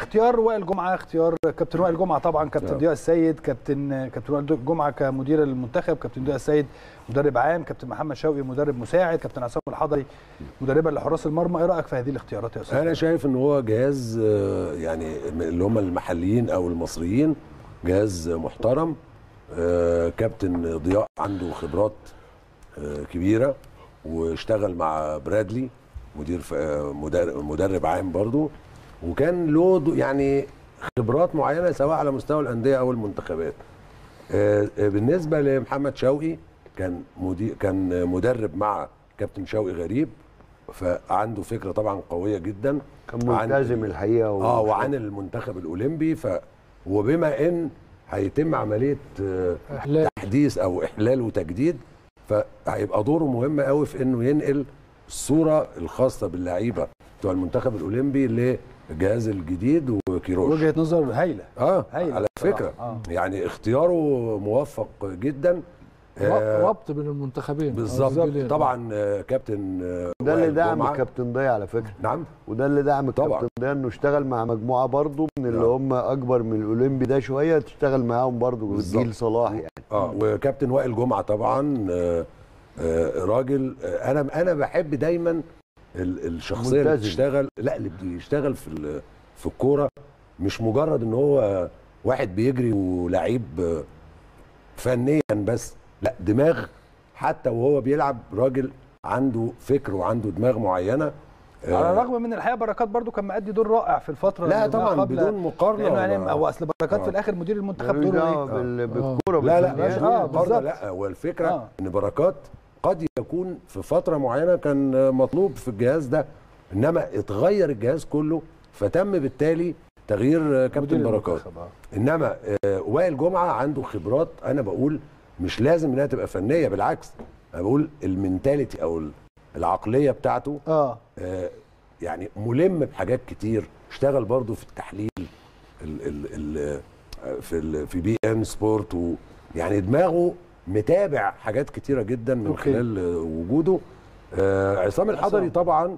اختيار وائل جمعه اختيار كابتن وائل جمعه طبعا كابتن نعم. ضياء السيد كابتن كابتن وائل جمعه كمدير المنتخب كابتن ضياء السيد مدرب عام كابتن محمد شوقي مدرب مساعد كابتن عصام الحضري مدربا لحراس المرمى ايه رايك في هذه الاختيارات يا استاذ انا شايف ان هو جهاز آه، يعني اللي هم المحليين او المصريين جهاز محترم آه، كابتن ضياء عنده خبرات آه، كبيره واشتغل مع برادلي مدير ف- آه، مدرب, مدرب عام برضو وكان له دو- يعني خبرات معينه سواء على مستوى الانديه او المنتخبات آه، آه، بالنسبه لمحمد شوقي كان مدير كان مدرب مع كابتن شوقي غريب فعنده فكره طبعا قويه جدا كان عن- ملتزم الحقيقه و... اه وعن المنتخب الاولمبي ف وبما ان هيتم عمليه آه، إحلال. تحديث او احلال وتجديد فهيبقى دوره مهم قوي في انه ينقل الصوره الخاصه باللعيبه بتوع المنتخب الاولمبي للجهاز الجديد وكيروش وجهه نظر هايله اه هايلة على بصراحة. فكره آه. يعني اختياره موفق جدا آه، ربط بين المنتخبين بالظبط الزميلين. طبعا آه، كابتن آه، ده اللي وائل دعم جمعة. الكابتن ضياء على فكره نعم وده اللي دعم طبعاً. الكابتن ضياء انه اشتغل مع مجموعه برضه من اللي نعم. هم اكبر من الاولمبي ده شويه تشتغل معاهم برضه بالظبط. جيل صلاح يعني اه وكابتن وائل جمعه طبعا آه، آه، راجل آه، انا انا بحب دايما ال- الشخصيه اللي ملتزم. بتشتغل لا اللي بيشتغل في ال- في الكوره مش مجرد ان هو واحد بيجري ولعيب آه، فنيا بس لا دماغ حتى وهو بيلعب راجل عنده فكر وعنده دماغ معينه آه، على الرغم من الحقيقه بركات برضو كان مأدي دور رائع في الفتره لا اللي ما طبعا قبل- بدون مقارنه لانه يعني ولا- هو اصل بركات آه. في الاخر مدير المنتخب ملوش دوره دعوه ايه؟ بال- آه. بالكوره لا لا بالفنيات. مش آه، مقارنه بالظبط. لا هو الفكره آه. ان بركات قد يكون في فتره معينه كان مطلوب في الجهاز ده انما اتغير الجهاز كله فتم بالتالي تغيير كابتن مدير بركات المنتخب، آه. انما آه، وائل جمعه عنده خبرات انا بقول مش لازم انها تبقى فنيه بالعكس انا بقول المينتاليتي او العقليه بتاعته اه آه، يعني ملم بحاجات كتير اشتغل برضو في التحليل ال ال ال في ال في بي ان سبورت و يعني دماغه متابع حاجات كتيره جدا من أوكي. خلال آه، وجوده آه عصام الحضري عصام. طبعا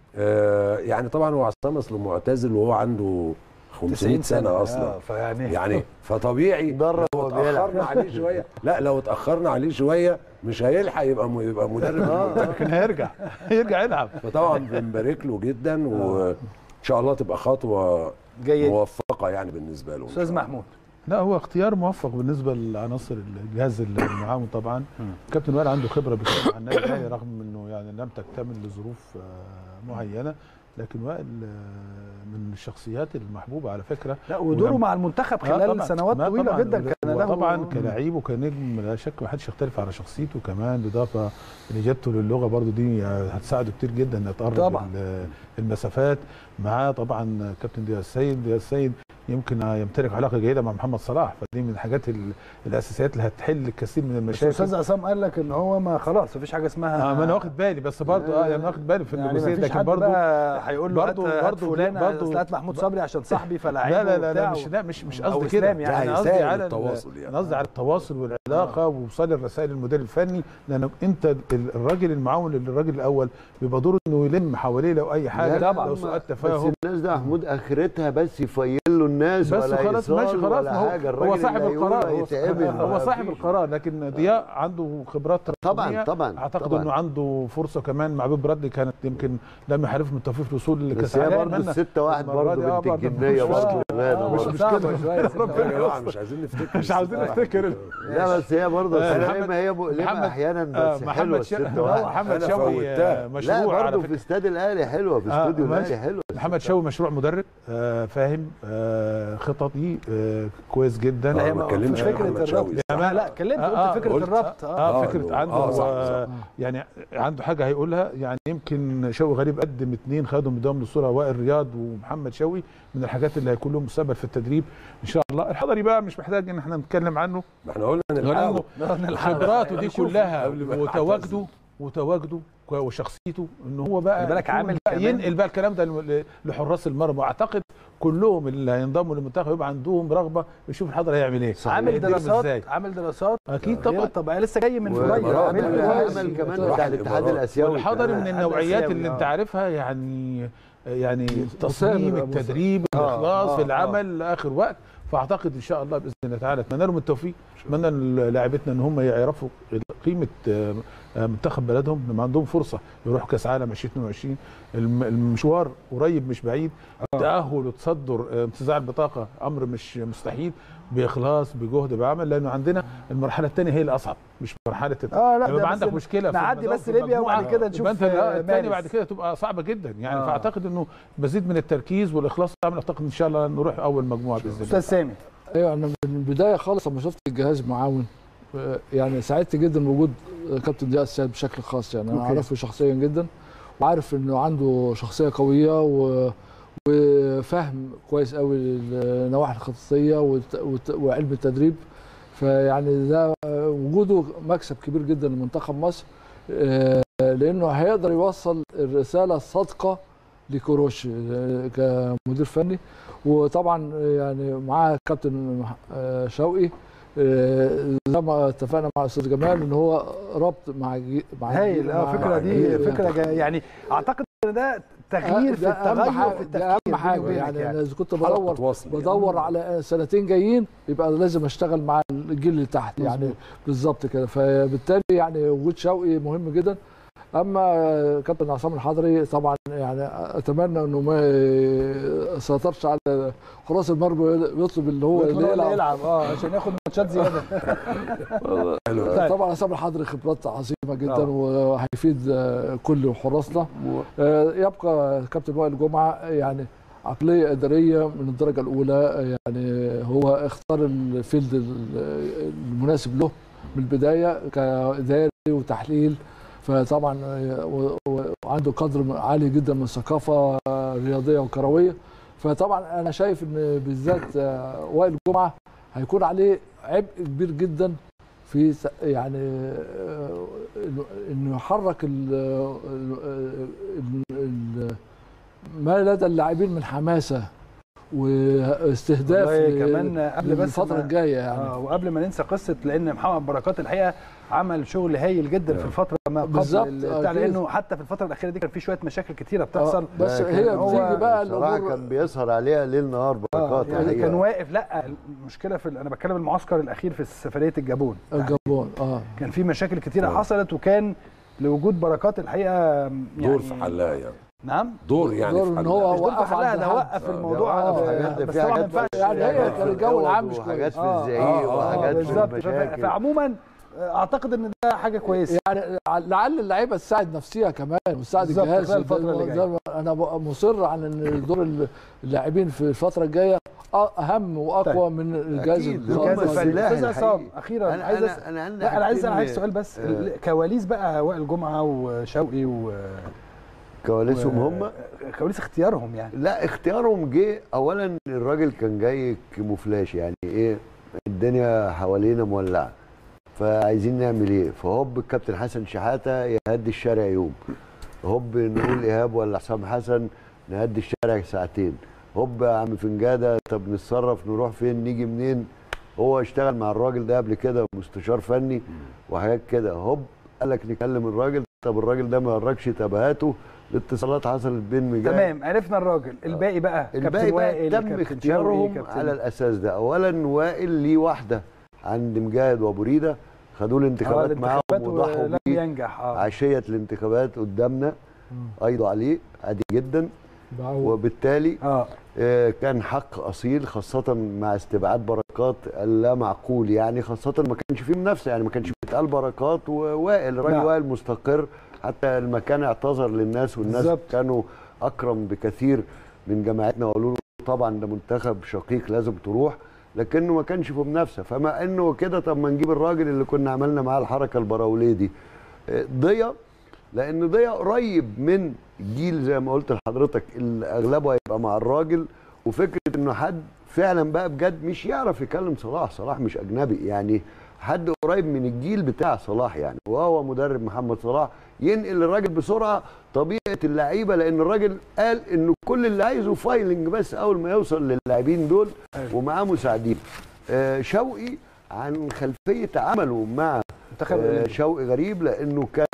آه يعني طبعا هو عصام اصله معتزل وهو عنده 500 سنه اصلا آه فيعني يعني فطبيعي درب لو وهو بيلعب. اتاخرنا عليه شويه لا لو اتاخرنا عليه شويه مش هيلحق يبقى م- يبقى مدرب المنتخب. كان هيرجع هيرجع يلعب فطبعا بنبارك له جدا وان شاء الله تبقى خطوه جيد موفقه يعني بالنسبه له إن شاء استاذ الله. محمود لا هو اختيار موفق بالنسبه لعناصر الجهاز المعاون طبعا كابتن وائل عنده خبره بكتير مع النادي الاهلي رغم انه يعني لم تكتمل لظروف آه، معينه لكن وائل آه، من الشخصيات المحبوبه على فكره لا ودوره ولم- مع المنتخب آه خلال طبعاً. سنوات ما طويله طبعاً. جدا كان هو له طبعا كلاعب وكنجم لا شك ما حدش يختلف على شخصيته كمان بالاضافه ان اجابته للغه برضو دي هتساعده كتير جدا انه يتقرب طبعاً. ال- المسافات معاه طبعا كابتن ضياء السيد ضياء السيد يمكن يمتلك علاقه جيده مع محمد صلاح فدي من الحاجات ال- الاساسيات اللي هتحل الكثير من بس المشاكل الاستاذ عصام قال لك ان هو ما خلاص مفيش حاجه اسمها آه ما انا واخد بالي بس برضه اه يعني واخد بالي في يعني الجزئيه مفيش لكن حد برضه بقى هيقول له برضو- برضه هات برضو- فلان برضو- أصل هات محمود صبري عشان صاحبي فلاعبه لا لا لا, لا وبتاع مش لا مش مش أو قصدي كده إسلام يعني. انا يعني قصدي يسهل على ال- التواصل يعني. انا قصدي على التواصل والعلاقه ووصال الرسائل للمدير الفني لان انت ال- الراجل المعاون للراجل الاول بيبقى دوره انه يلم حواليه لو اي حاجه لا طبعاً. لو سوء بس تفاهم الناس ده محمود اخرتها بس يفيل له الناس بس ولا خلاص إيصال ماشي خلاص ولا ما هو حاجه هو الراجل صاحب اللي هيقول القرار هو- هيتعمل هو ما صاحب فيش. القرار لكن ضياء عنده خبرات طبعاً، رقمية. طبعاً، اعتقد طبعاً. انه عنده فرصه كمان مع بيب برادلي كانت يمكن لم يحالف من التوفيق في الوصول لكاس بس هي العالم برضه أتمنى الستة واحد المرة برضه دي، آه، بنت برضه الجنية مش- برضه آه، غالبة مش برضه. صعبة شوية يا جماعه مش عايزين نفتكر مش عاوزين الستة واحد. نفتكر لا بس هي برضه آه، زي محمد- ما هي مؤلمة محمد- احيانا آه، بس حلوه محمد شا- الستة واحد محمد أنا شوقي فوتها. آه، لا مشروع على برضه فكره في استاد الاهلي حلوه في آه، استوديو ماشي. الاهلي حلوه محمد شوقي مشروع مدرب آه، فاهم آه، خططي آه، كويس جدا لا هي آه، ما ما اتكلمش مش عن فكره محمد الربط شوقي. لا لا اتكلمت آه، قلت فكره قلت. الربط اه, اه آه، فكره إنه- عنده آه، صح، آه، صح. يعني عنده حاجه هيقولها يعني يمكن شوقي غريب قدم اثنين خدوا من الصوره وائل رياض ومحمد شوقي من الحاجات اللي هيكون لهم مستقبل في التدريب ان شاء الله الحضري بقى مش محتاج ان احنا نتكلم عنه ما احنا قلنا ان لانه الحق خبراته دي شوف، كلها قبل ما وتواجده وتواجده وشخصيته ان هو بقى خلي بالك يكون عامل بقى كمان- ينقل بقى الكلام ده ل- لحراس المرمى واعتقد كلهم اللي هينضموا للمنتخب يبقى عندهم رغبه يشوف الحضر هيعمل ايه عامل هيديرهم دراسات ازاي عامل دراسات اكيد غير طبعا طبعا لسه جاي من وعمل فبراير وعمل- عامل عمل كويس. كمان راح بتاع الاتحاد الإمارات. الاسيوي والحضري كمان. من كمان. النوعيات آسيوي، اللي آه. انت عارفها يعني يعني مصر تصميم يبقى مصر. التدريب آه، الاخلاص آه، في العمل لاخر وقت فاعتقد ان شاء الله باذن الله تعالى اتمنى لهم التوفيق اتمنى لاعبتنا ان هم يعرفوا قيمه آه، آه، منتخب بلدهم لما عندهم فرصه يروحوا كاس عالم 2022 الم- المشوار قريب مش بعيد التاهل وتصدر آه، انتزاع البطاقه امر مش مستحيل باخلاص بجهد بعمل لانه عندنا المرحله الثانيه هي الاصعب مش مرحله اه لا لما ده يبقى بس عندك مشكله في نعدي المدار- بس في ليبيا المجموعة، وبعد كده نشوف يبقى انت آه، الثانيه مارس. بعد كده تبقى صعبه جدا يعني آه. فاعتقد انه مزيد من التركيز والاخلاص تعمل اعتقد ان شاء الله نروح اول مجموعه باذن الله استاذ سامي ايوه انا من البدايه خالص لما شفت الجهاز معاون آه، يعني سعدت جدا بوجود آه، كابتن ضياء السيد بشكل خاص يعني انا أوكي. اعرفه شخصيا جدا وعارف انه عنده شخصيه قويه و وفهم كويس قوي للنواحي الخططيه والت- والت- وعلم التدريب فيعني ده آه، وجوده مكسب كبير جدا لمنتخب مصر آه، لانه هيقدر يوصل الرساله الصادقه لكروش آه، كمدير فني وطبعا يعني معاه كابتن آه، شوقي آه، زي ما اتفقنا مع الاستاذ جمال ان هو ربط مع جي- مع هايل اه مع- الفكره دي مع- فكره جا- يعني اعتقد ان ده آه، تغيير في ده أهم التغير حاجة- في التفكير ده اهم بيني حاجه وبينك يعني, انا اذا كنت حلقة بدور تواصل يعني. بدور على سنتين جايين يبقى لازم اشتغل مع الجيل اللي تحت يعني بالظبط كده فبالتالي يعني وجود شوقي مهم جدا اما كابتن عصام الحضري طبعا يعني اتمنى انه ما يسيطرش على حراس المرمى ويطلب اللي هو اللي اللي يلعب يلعب اه عشان ياخد ماتشات زياده حلو طيب. طبعا عصام الحضري خبرات عظيمه جدا آه. وهيفيد آه، كل حراسنا آه، يبقى كابتن وائل جمعه يعني عقليه اداريه من الدرجه الاولى يعني هو اختار الفيلد ال- المناسب له من البدايه كاداري وتحليل فطبعا آه، و- و- وعنده قدر عالي جدا من الثقافه آه، رياضيه وكرويه فطبعا انا شايف ان بالذات آه، وائل جمعه هيكون عليه عبء كبير جدا في س- يعني آه، إنه- انه يحرك ال ال- ال- ما لدى اللاعبين من حماسه واستهداف والله ل- كمان قبل بس للفتره ما- الجايه يعني آه وقبل ما ننسى قصه لان محمد بركات الحقيقه عمل شغل هايل جدا في الفتره ما قبل بالظبط، ال- بتاع أكيد. لانه حتى في الفتره الاخيره دي كان في شويه مشاكل كتيره بتحصل آه، بس ده هي كان هو بتيجي بقى بصراحه الامور كان بيسهر عليها ليل نهار آه بركات يعني الحقيقة. كان واقف لا المشكله في ال- انا بتكلم المعسكر الاخير في سفريه الجابون الجابون اه كان في مشاكل كتيره آه. حصلت وكان لوجود بركات الحقيقه يعني دور في حلها يعني نعم دور يعني دور في إن حلها هو مش دور في وقف حلها عند ده حد. وقف آه، الموضوع آه، آه، حاجات ده بس في طبعا ما حاجات ينفعش يعني هي حاجات كان في الجو الأوض العام مش وحاجات في آه، الزعيق آه، آه، وحاجات في بالظبط ف- المشاكل فعموما آه، اعتقد ان ده حاجه كويسه يعني لعل اللعيبه تساعد نفسها كمان وتساعد بالظبط، الجهاز خلال الفترة اللي ده- ده- انا مصر على ان دور اللاعبين في الفتره الجايه اهم واقوى طيب. من الجهاز أكيد، الخاص. الجهاز هم الفني السلاح استاذ عصام الحقيقي. اخيرا انا عايز انا أس- انا عندي لا انا عايز اسال حاجتين- حضرتك سؤال بس آه. ال- كواليس بقى وائل جمعه وشوقي و كواليسهم و- هم كواليس اختيارهم يعني لا اختيارهم جه اولا الراجل كان جاي كموفلاش يعني ايه الدنيا حوالينا مولعه فعايزين نعمل ايه فهوب الكابتن حسن شحاته يهدي الشارع يوم هوب نقول ايهاب ولا حسام حسن نهدي الشارع ساعتين هوب يا عم فنجاده طب نتصرف نروح فين نيجي منين هو اشتغل مع الراجل ده قبل كده مستشار فني وحاجات كده هوب قال لك نكلم الراجل طب الراجل ده ما يوركش تبهاته الاتصالات حصلت بين مجاهد تمام عرفنا الراجل الباقي بقى الباقي كابتن بقى وائل تم كابتن اختيارهم شوقي، كابتن- على الاساس ده اولا وائل ليه واحده عند مجاهد وابو ريده خدوا له آه، انتخابات معاهم الانتخابات وضحوا ولم بيه ينجح اه عشيه الانتخابات قدامنا ايضا عليه عادي جدا بعود. وبالتالي اه آه، كان حق اصيل خاصه مع استبعاد بركات اللا معقول يعني خاصه ما كانش فيه منافسه يعني ما كانش بيتقال بركات ووائل الراجل نعم. وائل مستقر حتى المكان اعتذر للناس والناس بالظبط. كانوا اكرم بكثير من جماعتنا وقالوا له طبعا ده منتخب شقيق لازم تروح لكنه ما كانش في منافسه فما انه كده طب ما نجيب الراجل اللي كنا عملنا معاه الحركه البراوليه دي آه، ضيا لان ضيا قريب من جيل زي ما قلت لحضرتك اللي اغلبه هيبقى مع الراجل وفكره انه حد فعلا بقى بجد مش يعرف يكلم صلاح صلاح مش اجنبي يعني حد قريب من الجيل بتاع صلاح يعني وهو مدرب محمد صلاح ينقل الراجل بسرعه طبيعه اللعيبه لان الراجل قال انه كل اللي عايزه فايلنج بس اول ما يوصل للاعبين دول ومعاه مساعدين آه شوقي عن خلفيه عمله مع منتخب آه، الأولمبي. شوقي غريب لانه كان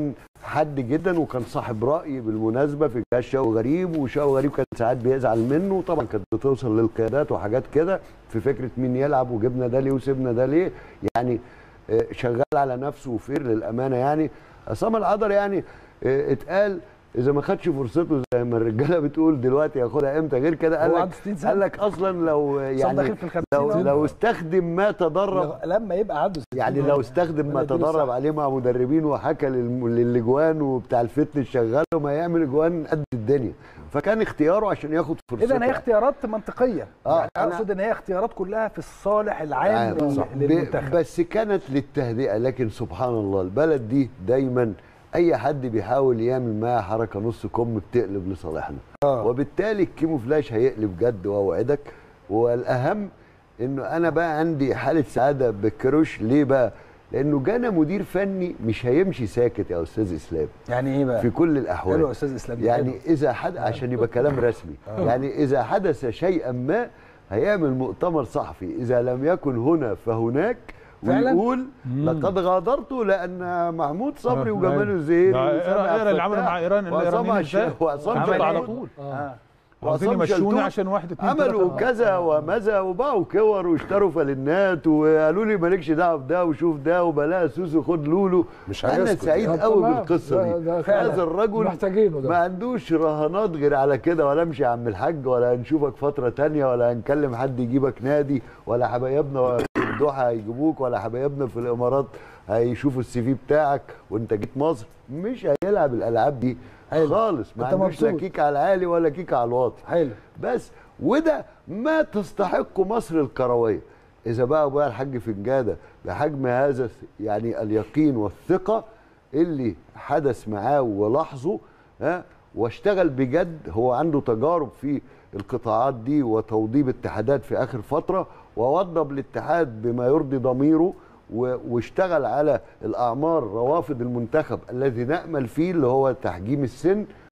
حد جدا وكان صاحب راي بالمناسبه في جهاز شوقي غريب وشوقي غريب كان ساعات بيزعل منه وطبعا كانت بتوصل للقيادات وحاجات كده في فكره مين يلعب وجبنا ده ليه وسيبنا ده ليه يعني آه، شغال على نفسه وفير للامانه يعني عصام الحضر يعني آه، اتقال اذا ما خدش فرصته زي ما الرجاله بتقول دلوقتي ياخدها امتى غير كده قال هو لك عنده 60 سنة. قال لك اصلا لو يعني يعني داخل في الخمسين لو أهو. لو استخدم ما تدرب لما يبقى عنده 60 يعني لو استخدم ما ربنا يديله تدرب الصحة. عليه مع مدربين وحكى للم- للاجوان وبتاع الفتنس شغال ما يعمل اجوان قد الدنيا فكان اختياره عشان ياخد فرصته اذا هي اختيارات منطقيه آه، يعني أنا- اقصد ان هي اختيارات كلها في الصالح العام عام، لل- صح. للمنتخب ب- بس كانت للتهدئه لكن سبحان الله البلد دي دايما اي حد بيحاول يعمل معاها حركه نص كم بتقلب لصالحنا آه. وبالتالي الكيموفلاج هيقلب جد واوعدك والاهم انه انا بقى عندي حاله سعاده بالكروش ليه بقى لانه جانا مدير فني مش هيمشي ساكت يا استاذ اسلام يعني ايه بقى في كل حلو يا الاحوال استاذ اسلام يعني حلو. اذا حد عشان يبقى كلام رسمي يعني اذا حدث شيئا ما هيعمل مؤتمر صحفي اذا لم يكن هنا فهناك فعلاً؟ ويقول لقد غادرت لان محمود صبري آه، وجمال أيوة. الزهيري ده وسامي إيران- عبد إيران اللي عملوا الفتاح مع إيران وعصام الإيرانيين عش- إزاي؟ وعصام عملوا على شلتوت طول آه. عاوزين وعصام يمشوني شلتوت عشان واحد اتنين عملوا تلاتة. كذا ومذا وباعوا كور واشتروا فالنات وقالوا لي مالكش دعوه بده وشوف ده وبلاها سوسو خد لولو مش انا هيسكت سعيد يعني. قوي تمام. بالقصه ده- دي ده فعلا. هذا الرجل محتاجينه ده. ما عندوش رهانات غير على كده ولا امشي يا عم الحاج ولا هنشوفك فتره تانية ولا هنكلم حد يجيبك نادي ولا حبايبنا في الدوحه هيجيبوك ولا حبايبنا في الامارات هيشوفوا السي في بتاعك وانت جيت مصر مش هيلعب الالعاب دي حلو. خالص ما أنت عندوش لا مبسوط. كيك على العالي ولا كيك على الواطي حلو بس وده ما تستحقه مصر الكرويه اذا بقى ابويا الحاج فنجاده بحجم هذا يعني اليقين والثقه اللي حدث معاه ولاحظه ها واشتغل بجد هو عنده تجارب في القطاعات دي وتوضيب اتحادات في اخر فتره ووضب الاتحاد بما يرضي ضميره و- واشتغل على الاعمار روافد المنتخب الذي نامل فيه اللي هو تحجيم السن